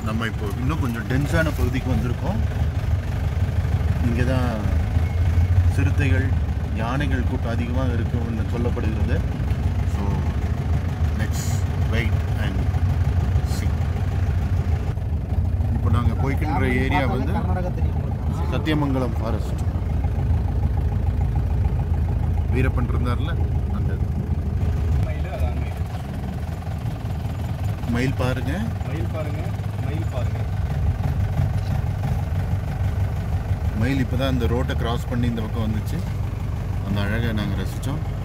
நம்ம இப்போ இன்னும் கொஞ்சம் டென்ஸான பகுதிக்கு வந்திருக்கோம் இங்கே தான் சிறுத்தைகள் யானைகள் கூட்டம் அதிகமாக இருக்கும்னு சொல்லப்படுகிறது so let's wait and see இப்போ நாங்கள் போய்க்கின்ற ஏரியா வந்து கர்நாடகா தெரியும் சத்தியமங்கலம் ஃபாரஸ்ட் வீரப்பன் இருந்தார்ல அந்த இது. மயில் அது அங்கே மயில் பாருங்க மயில் பாருங்க மயில் பாருங்க மயில் இப்போ தான் இந்த ரோட்டை கிராஸ் பண்ணி இந்த பக்கம் வந்துச்சு அந்த அழகை நாங்கள் ரசித்தோம்